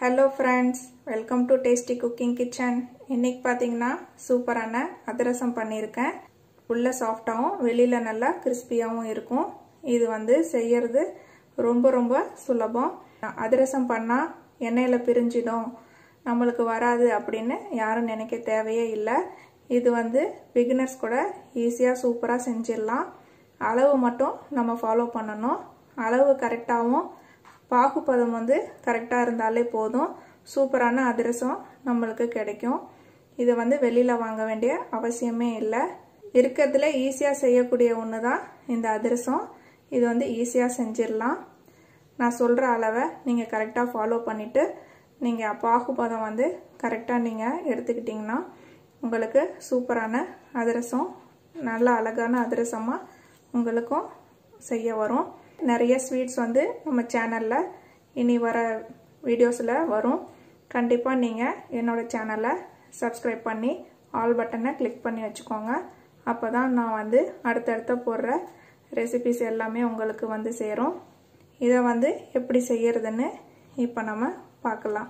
hello friends welcome to tasty cooking kitchen இன்னைக்கு பார்த்தீங்கன்னா சூப்பரான அதிரசம் பண்ணியிருக்கேன் உள்ள சாஃப்டாகவும் வெளியில் நல்லா கிறிஸ்பியாகவும் இருக்கும் இது வந்து செய்யறது ரொம்ப ரொம்ப சுலபம் அதிரசம் பண்ணால் எண்ணெயில் பிரிஞ்சிடும் நம்மளுக்கு வராது அப்படின்னு யாரும் நினைக்க தேவையே இல்லை இது வந்து பிகினர்ஸ் கூட ஈஸியாக சூப்பராக செஞ்சிடலாம் அளவு மட்டும் நம்ம ஃபாலோ பண்ணணும் அளவு கரெக்டாகவும் பாகுப்பதம் வந்து கரெக்டாக இருந்தாலே போதும் சூப்பரான அதிரசம் நம்மளுக்கு கிடைக்கும் இது வந்து வெளியில் வாங்க வேண்டிய அவசியமே இல்லை இருக்கிறதுல ஈஸியாக செய்யக்கூடிய ஒன்று தான் இந்த அதிரசம் இது வந்து ஈஸியாக செஞ்சிடலாம் நான் சொல்கிற அளவை நீங்கள் கரெக்டாக ஃபாலோ பண்ணிவிட்டு நீங்கள் பாகுபதம் வந்து கரெக்டாக நீங்கள் எடுத்துக்கிட்டிங்கன்னா உங்களுக்கு சூப்பரான அதிரசம் நல்ல அழகான அதிரசமாக உங்களுக்கும் செய்ய வரும் நிறைய ஸ்வீட்ஸ் வந்து நம்ம சேனலில் இனி வர வீடியோஸில் வரும் கண்டிப்பாக நீங்கள் என்னோடய சேனலை சப்ஸ்கிரைப் பண்ணி ஆல் பட்டனை கிளிக் பண்ணி வச்சுக்கோங்க அப்போ தான் நான் வந்து அடுத்தடுத்த போடுற ரெசிபிஸ் எல்லாமே உங்களுக்கு வந்து சேரும் இதை வந்து எப்படி செய்யறதுன்னு இப்போ நம்ம பார்க்கலாம்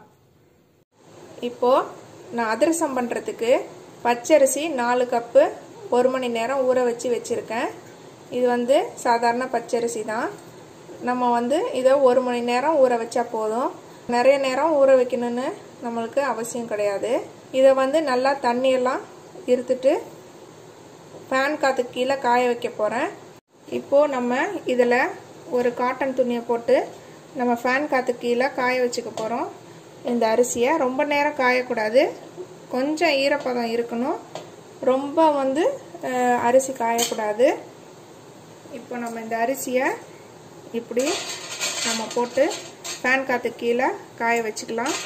இப்போது நான் அதிரசம் பண்ணுறதுக்கு பச்சரிசி நாலு கப்பு ஒரு மணி நேரம் ஊற வச்சு வச்சுருக்கேன் இது வந்து சாதாரண பச்சரிசி தான் நம்ம வந்து இதை ஒரு மணி நேரம் ஊற வச்சா போதும் நிறைய நேரம் ஊற வைக்கணும்னு நம்மளுக்கு அவசியம் கிடையாது இதை வந்து நல்லா தண்ணியெல்லாம் இருத்துட்டு ஃபேன் காற்றுக்கு கீழே காய வைக்க போகிறேன் இப்போது நம்ம இதில் ஒரு காட்டன் துணியை போட்டு நம்ம ஃபேன் காற்றுக்கு கீழே காய வச்சுக்க போகிறோம் இந்த அரிசியை ரொம்ப நேரம் காயக்கூடாது கொஞ்சம் ஈரப்பதம் இருக்கணும் ரொம்ப வந்து அரிசி காயக்கூடாது இப்போ நம்ம இந்த அரிசியை இப்படி நம்ம போட்டு ஃபேன் காற்று கீழே காய வச்சுக்கலாம்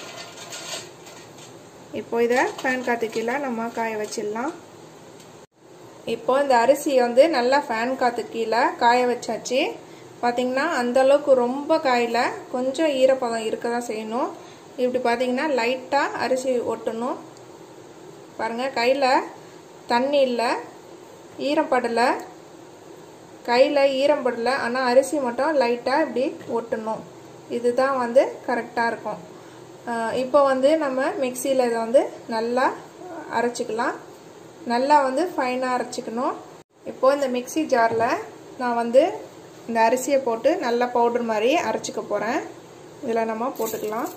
இப்போ இதை ஃபேன் காற்று கீழே நம்ம காய வச்சிடலாம் இப்போ இந்த அரிசி வந்து நல்லா ஃபேன் காற்று கீழே காய வச்சாச்சு பார்த்திங்கன்னா அந்தளவுக்கு ரொம்ப காயில் கொஞ்சம் ஈரப்பதம் இருக்க தான் செய்யணும் இப்படி பார்த்தீங்கன்னா லைட்டாக அரிசி ஒட்டணும் பாருங்கள் கையில் தண்ணி இல்லை ஈரம் படலை கையில் ஈரம் படலை ஆனால் அரிசி மட்டும் லைட்டாக இப்படி ஒட்டணும் இதுதான் வந்து கரெக்டாக இருக்கும் இப்போ வந்து நம்ம மிக்சியில் இதை வந்து நல்லா அரைச்சிக்கலாம் நல்லா வந்து ஃபைனாக அரைச்சிக்கணும் இப்போது இந்த மிக்சி ஜாரில் நான் வந்து இந்த அரிசியை போட்டு நல்லா பவுடர் மாதிரி அரைச்சிக்க போகிறேன் இதில் நம்ம போட்டுக்கலாம்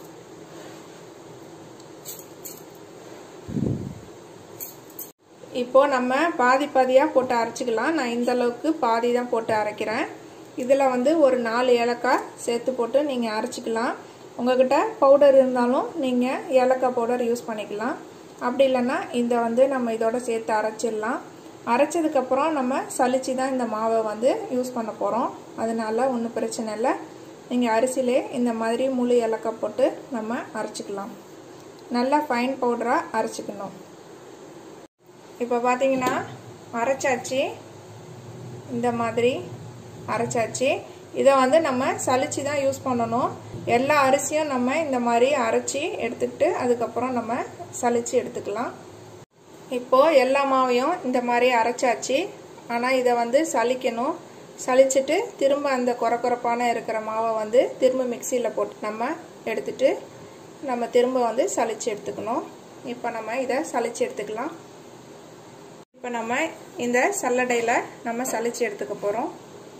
இப்போது நம்ம பாதி பாதியாக போட்டு அரைச்சிக்கலாம் நான் இந்த அளவுக்கு பாதி தான் போட்டு அரைக்கிறேன் இதில் வந்து ஒரு நாலு ஏலக்காய் சேர்த்து போட்டு நீங்கள் அரைச்சிக்கலாம் உங்கள்கிட்ட பவுடர் இருந்தாலும் நீங்கள் ஏலக்காய் பவுடர் யூஸ் பண்ணிக்கலாம் அப்படி இல்லைன்னா இந்த வந்து நம்ம இதோட சேர்த்து அரைச்சிடலாம் அரைச்சதுக்கப்புறம் நம்ம சளிச்சு தான் இந்த மாவை வந்து யூஸ் பண்ண போகிறோம் அதனால ஒன்றும் பிரச்சனை இல்லை நீங்கள் அரிசியிலே இந்த மாதிரி முழு ஏலக்காய் போட்டு நம்ம அரைச்சிக்கலாம் நல்லா ஃபைன் பவுடராக அரைச்சிக்கணும் இப்போ பார்த்தீங்கன்னா அரைச்சாச்சு இந்த மாதிரி அரைச்சாச்சு இதை வந்து நம்ம சளிச்சு தான் யூஸ் பண்ணணும் எல்லா அரிசியும் நம்ம இந்த மாதிரி அரைச்சி எடுத்துக்கிட்டு அதுக்கப்புறம் நம்ம சளிச்சு எடுத்துக்கலாம் இப்போது எல்லா மாவையும் இந்த மாதிரி அரைச்சாச்சு ஆனால் இதை வந்து சலிக்கணும் சலிச்சுட்டு திரும்ப அந்த குறை குறைப்பான இருக்கிற மாவை வந்து திரும்ப மிக்சியில் போட்டு நம்ம எடுத்துட்டு நம்ம திரும்ப வந்து சளிச்சு எடுத்துக்கணும் இப்போ நம்ம இதை சளிச்சு எடுத்துக்கலாம் இப்போ நம்ம இந்த சல்லடையில் நம்ம சளிச்சு எடுத்துக்க போகிறோம்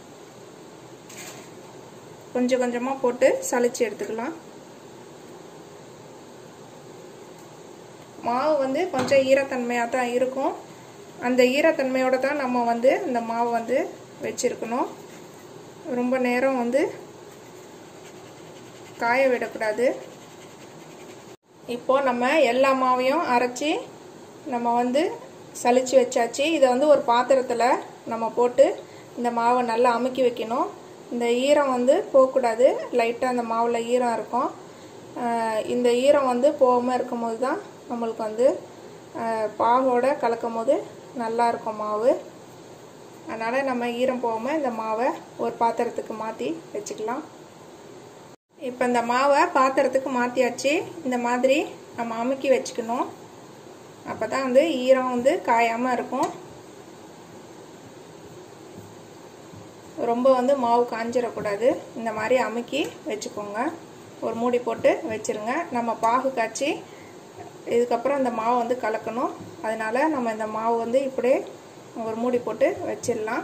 கொஞ்சம் கொஞ்சமாக போட்டு சளிச்சு எடுத்துக்கலாம் மாவு வந்து கொஞ்சம் ஈரத்தன்மையாக தான் இருக்கும் அந்த ஈரத்தன்மையோடு தான் நம்ம வந்து இந்த மாவு வந்து வச்சுருக்கணும் ரொம்ப நேரம் வந்து காய விடக்கூடாது இப்போது நம்ம எல்லா மாவையும் அரைச்சி நம்ம வந்து சளிச்சு வச்சாச்சு இதை வந்து ஒரு பாத்திரத்தில் நம்ம போட்டு இந்த மாவை நல்லா அமுக்கி வைக்கணும் இந்த ஈரம் வந்து போகக்கூடாது லைட்டாக அந்த மாவில் ஈரம் இருக்கும் இந்த ஈரம் வந்து போகாமல் இருக்கும்போது தான் நம்மளுக்கு வந்து பாகோட கலக்கும் போது நல்லா இருக்கும் மாவு அதனால் நம்ம ஈரம் போகாமல் இந்த மாவை ஒரு பாத்திரத்துக்கு மாற்றி வச்சுக்கலாம் இப்போ இந்த மாவை பாத்திரத்துக்கு மாற்றியாச்சு இந்த மாதிரி நம்ம அமுக்கி வச்சுக்கணும் அப்போ தான் வந்து ஈரம் வந்து காயாமல் இருக்கும் ரொம்ப வந்து மாவு காஞ்சிடக்கூடாது இந்த மாதிரி அமுக்கி வச்சுக்கோங்க ஒரு மூடி போட்டு வச்சுருங்க நம்ம பாகு காய்ச்சி இதுக்கப்புறம் இந்த மாவு வந்து கலக்கணும் அதனால நம்ம இந்த மாவு வந்து இப்படியே ஒரு மூடி போட்டு வச்சிடலாம்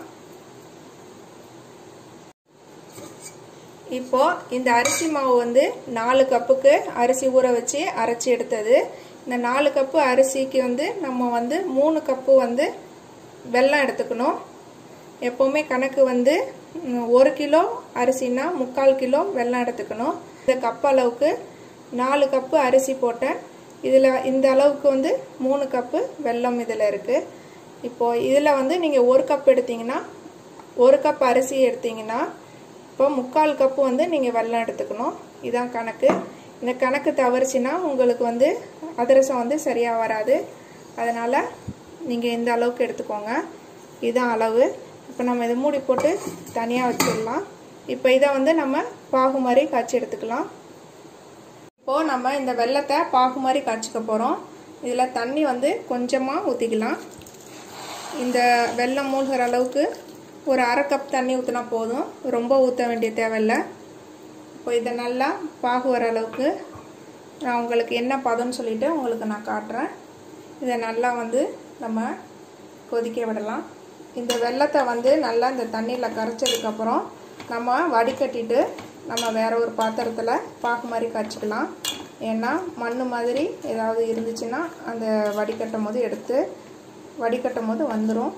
இப்போ இந்த அரிசி மாவு வந்து நாலு கப்புக்கு அரிசி ஊற வச்சு அரைச்சி எடுத்தது இந்த நாலு கப்பு அரிசிக்கு வந்து நம்ம வந்து மூணு கப்பு வந்து வெல்லம் எடுத்துக்கணும் எப்போவுமே கணக்கு வந்து ஒரு கிலோ அரிசினா முக்கால் கிலோ வெல்லம் எடுத்துக்கணும் இந்த கப் அளவுக்கு நாலு கப்பு அரிசி போட்டேன் இதில் இந்த அளவுக்கு வந்து மூணு கப்பு வெல்லம் இதில் இருக்குது இப்போது இதில் வந்து நீங்கள் ஒரு கப் எடுத்தீங்கன்னா ஒரு கப் அரிசி எடுத்தீங்கன்னா இப்போ முக்கால் கப்பு வந்து நீங்கள் வெல்லம் எடுத்துக்கணும் இதான் கணக்கு இந்த கணக்கு தவறுச்சுன்னா உங்களுக்கு வந்து அதிரசம் வந்து சரியாக வராது அதனால் நீங்கள் இந்த அளவுக்கு எடுத்துக்கோங்க இதுதான் அளவு இப்போ நம்ம இதை மூடி போட்டு தனியாக வச்சிடலாம் இப்போ இதை வந்து நம்ம பாகு மாதிரி காய்ச்சி எடுத்துக்கலாம் இப்போது நம்ம இந்த வெள்ளத்தை பாகு மாதிரி காய்ச்சிக்க போகிறோம் இதில் தண்ணி வந்து கொஞ்சமாக ஊற்றிக்கலாம் இந்த வெள்ளம் மூழ்கிற அளவுக்கு ஒரு அரை கப் தண்ணி ஊற்றினா போதும் ரொம்ப ஊற்ற வேண்டிய தேவையில்லை இப்போ இதை நல்லா பாகு வர அளவுக்கு நான் உங்களுக்கு என்ன பதம்னு சொல்லிவிட்டு உங்களுக்கு நான் காட்டுறேன் இதை நல்லா வந்து நம்ம கொதிக்க விடலாம் இந்த வெள்ளத்தை வந்து நல்லா இந்த தண்ணியில் கரைச்சதுக்கப்புறம் நம்ம வடிகட்டிட்டு நம்ம வேற ஒரு பாத்திரத்தில் பாகு மாதிரி காய்ச்சிக்கலாம் ஏன்னா மண் மாதிரி ஏதாவது இருந்துச்சுன்னா அந்த வடிகட்டும் போது எடுத்து வடிகட்டும் போது வந்துடும்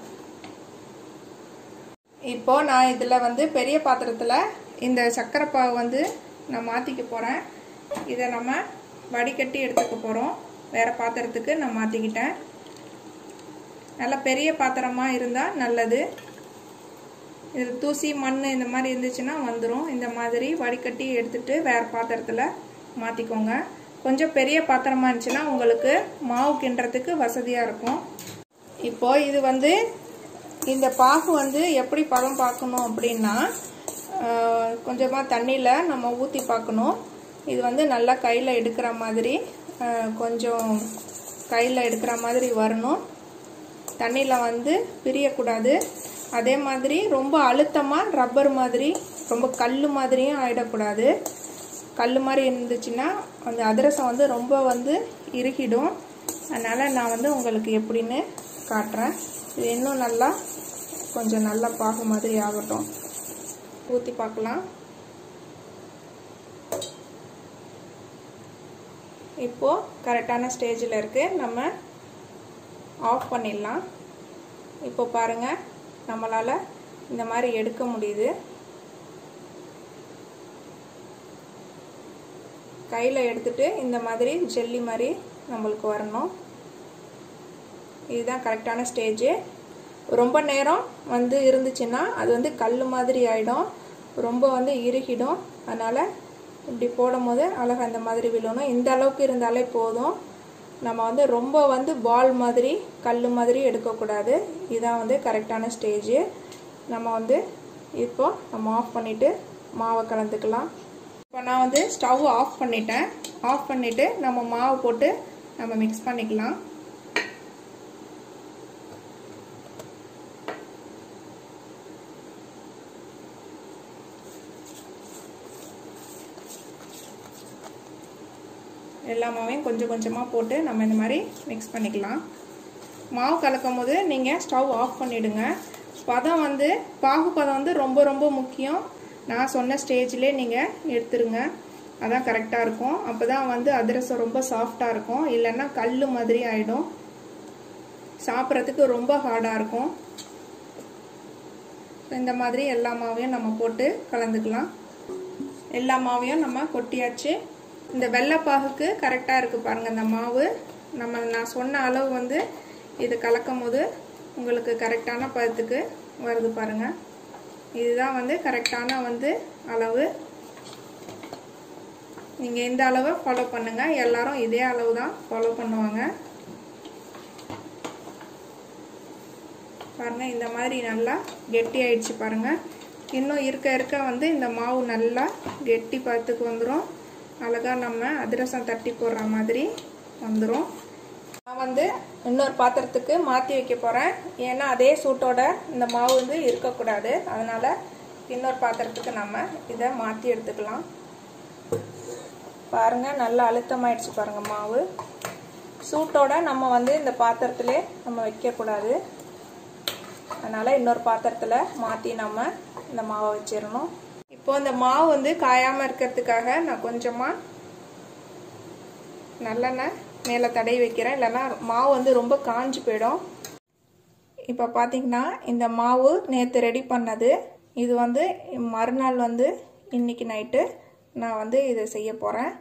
இப்போ நான் இதில் வந்து பெரிய பாத்திரத்தில் இந்த சர்க்கரை பாகு வந்து நான் மாற்றிக்க போகிறேன் இதை நம்ம வடிகட்டி எடுத்துக்க போகிறோம் வேறு பாத்திரத்துக்கு நான் மாற்றிக்கிட்டேன் நல்லா பெரிய பாத்திரமாக இருந்தால் நல்லது இது தூசி மண் இந்த மாதிரி இருந்துச்சுன்னா வந்துடும் இந்த மாதிரி வடிகட்டி எடுத்துட்டு வேறு பாத்திரத்தில் மாற்றிக்கோங்க கொஞ்சம் பெரிய பாத்திரமா இருந்துச்சுன்னா உங்களுக்கு மாவு கிண்டுறதுக்கு வசதியாக இருக்கும் இப்போ இது வந்து இந்த பாகு வந்து எப்படி பதம் பார்க்கணும் அப்படின்னா கொஞ்சமாக தண்ணியில் நம்ம ஊற்றி பார்க்கணும் இது வந்து நல்லா கையில் எடுக்கிற மாதிரி கொஞ்சம் கையில் எடுக்கிற மாதிரி வரணும் தண்ணியில் வந்து பிரியக்கூடாது அதே மாதிரி ரொம்ப அழுத்தமாக ரப்பர் மாதிரி ரொம்ப கல் மாதிரியும் ஆகிடக்கூடாது கல் மாதிரி இருந்துச்சுன்னா அந்த அதிரசம் வந்து ரொம்ப வந்து இறுகிடும் அதனால் நான் வந்து உங்களுக்கு எப்படின்னு காட்டுறேன் இது இன்னும் நல்லா கொஞ்சம் நல்லா பாகு மாதிரி ஆகட்டும் ஊற்றி பார்க்கலாம் இப்போது கரெக்டான ஸ்டேஜில் இருக்குது நம்ம ஆஃப் பண்ணிடலாம் இப்போ பாருங்கள் நம்மளால் இந்த மாதிரி எடுக்க முடியுது கையில் எடுத்துட்டு இந்த மாதிரி ஜெல்லி மாதிரி நம்மளுக்கு வரணும் இதுதான் கரெக்டான ஸ்டேஜு ரொம்ப நேரம் வந்து இருந்துச்சுன்னா அது வந்து கல் மாதிரி ஆகிடும் ரொம்ப வந்து இறுகிடும் அதனால் இப்படி போடும் போது அழகாக இந்த மாதிரி விழணும் இந்த அளவுக்கு இருந்தாலே போதும் நம்ம வந்து ரொம்ப வந்து பால் மாதிரி கல் மாதிரி எடுக்கக்கூடாது இதான் வந்து கரெக்டான ஸ்டேஜு நம்ம வந்து இப்போ நம்ம ஆஃப் பண்ணிவிட்டு மாவை கலந்துக்கலாம் இப்போ நான் வந்து ஸ்டவ் ஆஃப் பண்ணிட்டேன் ஆஃப் பண்ணிவிட்டு நம்ம மாவு போட்டு நம்ம மிக்ஸ் பண்ணிக்கலாம் எல்லா மாவையும் கொஞ்சம் கொஞ்சமாக போட்டு நம்ம இந்த மாதிரி மிக்ஸ் பண்ணிக்கலாம் மாவு கலக்கும் போது நீங்கள் ஸ்டவ் ஆஃப் பண்ணிவிடுங்க பதம் வந்து பாகு பதம் வந்து ரொம்ப ரொம்ப முக்கியம் நான் சொன்ன ஸ்டேஜ்லேயே நீங்கள் எடுத்துருங்க அதான் கரெக்டாக இருக்கும் அப்போ தான் வந்து அதிரசம் ரொம்ப சாஃப்டாக இருக்கும் இல்லைன்னா கல் மாதிரி ஆகிடும் சாப்பிட்றதுக்கு ரொம்ப ஹார்டாக இருக்கும் இந்த மாதிரி எல்லா மாவையும் நம்ம போட்டு கலந்துக்கலாம் எல்லா மாவையும் நம்ம கொட்டியாச்சு இந்த வெள்ளைப்பாகுக்கு கரெக்டாக இருக்குது பாருங்கள் இந்த மாவு நம்ம நான் சொன்ன அளவு வந்து இது கலக்கும் போது உங்களுக்கு கரெக்டான பதத்துக்கு வருது பாருங்கள் இதுதான் வந்து கரெக்டான வந்து அளவு நீங்கள் இந்த அளவை ஃபாலோ பண்ணுங்கள் எல்லாரும் இதே அளவு தான் ஃபாலோ பண்ணுவாங்க பாருங்கள் இந்த மாதிரி நல்லா கெட்டி ஆயிடுச்சு பாருங்கள் இன்னும் இருக்க இருக்க வந்து இந்த மாவு நல்லா கெட்டி பதத்துக்கு வந்துடும் அழகாக நம்ம அதிரசம் தட்டி போடுற மாதிரி வந்துடும் நான் வந்து இன்னொரு பாத்திரத்துக்கு மாற்றி வைக்க போகிறேன் ஏன்னா அதே சூட்டோட இந்த மாவு வந்து இருக்கக்கூடாது அதனால் இன்னொரு பாத்திரத்துக்கு நம்ம இதை மாற்றி எடுத்துக்கலாம் பாருங்கள் நல்லா அழுத்தமாயிடுச்சு பாருங்கள் மாவு சூட்டோட நம்ம வந்து இந்த பாத்திரத்திலே நம்ம வைக்கக்கூடாது அதனால் இன்னொரு பாத்திரத்தில் மாற்றி நம்ம இந்த மாவை வச்சிடணும் இப்போ இந்த மாவு வந்து காயாமல் இருக்கிறதுக்காக நான் கொஞ்சமாக நல்லெண்ணெய் மேலே தடவி வைக்கிறேன் இல்லைன்னா மாவு வந்து ரொம்ப காஞ்சி போயிடும் இப்போ பார்த்தீங்கன்னா இந்த மாவு நேற்று ரெடி பண்ணது இது வந்து மறுநாள் வந்து இன்னைக்கு நைட்டு நான் வந்து இதை செய்ய போகிறேன்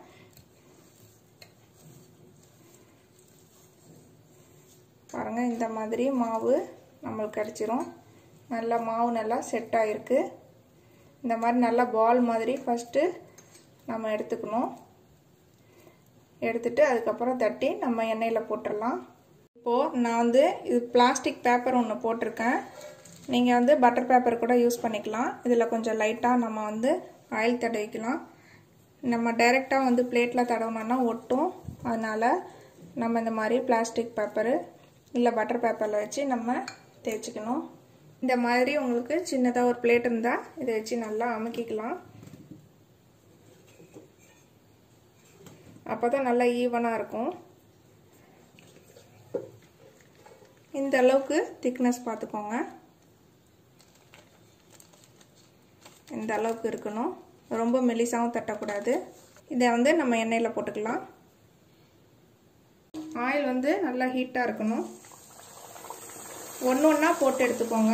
பாருங்கள் இந்த மாதிரி மாவு நம்மளுக்கு கிடச்சிரும் நல்லா மாவு நல்லா செட் ஆகிருக்கு இந்த மாதிரி நல்லா பால் மாதிரி ஃபஸ்ட்டு நம்ம எடுத்துக்கணும் எடுத்துட்டு அதுக்கப்புறம் தட்டி நம்ம எண்ணெயில் போட்டுடலாம் இப்போது நான் வந்து இது பிளாஸ்டிக் பேப்பர் ஒன்று போட்டிருக்கேன் நீங்கள் வந்து பட்டர் பேப்பர் கூட யூஸ் பண்ணிக்கலாம் இதில் கொஞ்சம் லைட்டாக நம்ம வந்து ஆயில் தடவிக்கலாம் நம்ம டைரெக்டாக வந்து பிளேட்டில் தடவினோன்னா ஒட்டும் அதனால் நம்ம இந்த மாதிரி பிளாஸ்டிக் பேப்பரு இல்லை பட்டர் பேப்பரில் வச்சு நம்ம தேய்ச்சிக்கணும் இந்த மாதிரி உங்களுக்கு சின்னதாக ஒரு பிளேட் இருந்தால் இதை வச்சு நல்லா அமுக்கிக்கலாம் அப்போ தான் நல்லா ஈவனாக இருக்கும் இந்த அளவுக்கு திக்னஸ் பார்த்துக்கோங்க இந்த அளவுக்கு இருக்கணும் ரொம்ப மெலிசாவும் தட்டக்கூடாது இதை வந்து நம்ம எண்ணெயில் போட்டுக்கலாம் ஆயில் வந்து நல்லா ஹீட்டாக இருக்கணும் ஒன்று ஒன்றா போட்டு எடுத்துக்கோங்க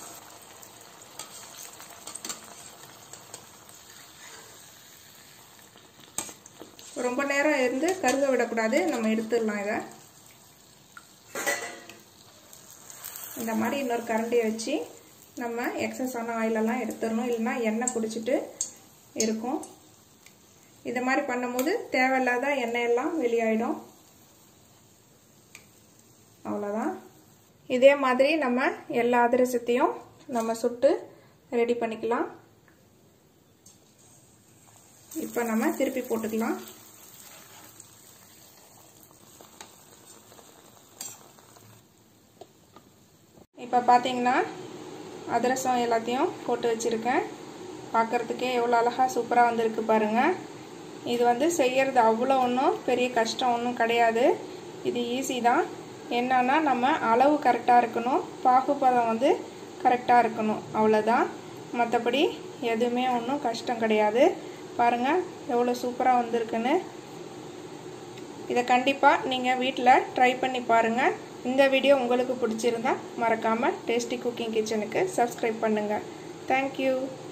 ரொம்ப நேரம் இருந்து கருக விடக்கூடாது நம்ம எடுத்துடலாம் இதை இந்த மாதிரி இன்னொரு கரண்டியை வச்சு நம்ம எக்ஸஸ் ஆன ஆயிலெல்லாம் எடுத்துடணும் இல்லைன்னா எண்ணெய் குடிச்சிட்டு இருக்கும் இந்த மாதிரி பண்ணும்போது தேவையில்லாத எண்ணெயெல்லாம் வெளியாயிடும் அவ்வளோதான் இதே மாதிரி நம்ம எல்லா அதிரசத்தையும் நம்ம சுட்டு ரெடி பண்ணிக்கலாம் இப்போ நம்ம திருப்பி போட்டுக்கலாம் இப்போ பார்த்தீங்கன்னா அதிரசம் எல்லாத்தையும் போட்டு வச்சுருக்கேன் பார்க்குறதுக்கே எவ்வளோ அழகாக சூப்பராக வந்திருக்கு பாருங்கள் இது வந்து செய்கிறது அவ்வளோ ஒன்றும் பெரிய கஷ்டம் ஒன்றும் கிடையாது இது ஈஸி தான் என்னன்னா நம்ம அளவு கரெக்டாக இருக்கணும் பாகுபதம் வந்து கரெக்டாக இருக்கணும் அவ்வளோதான் மற்றபடி எதுவுமே ஒன்றும் கஷ்டம் கிடையாது பாருங்கள் எவ்வளோ சூப்பராக வந்திருக்குன்னு இதை கண்டிப்பாக நீங்கள் வீட்டில் ட்ரை பண்ணி பாருங்கள் இந்த வீடியோ உங்களுக்கு பிடிச்சிருந்தா மறக்காமல் டேஸ்டி குக்கிங் கிச்சனுக்கு சப்ஸ்கிரைப் பண்ணுங்கள் தேங்க்யூ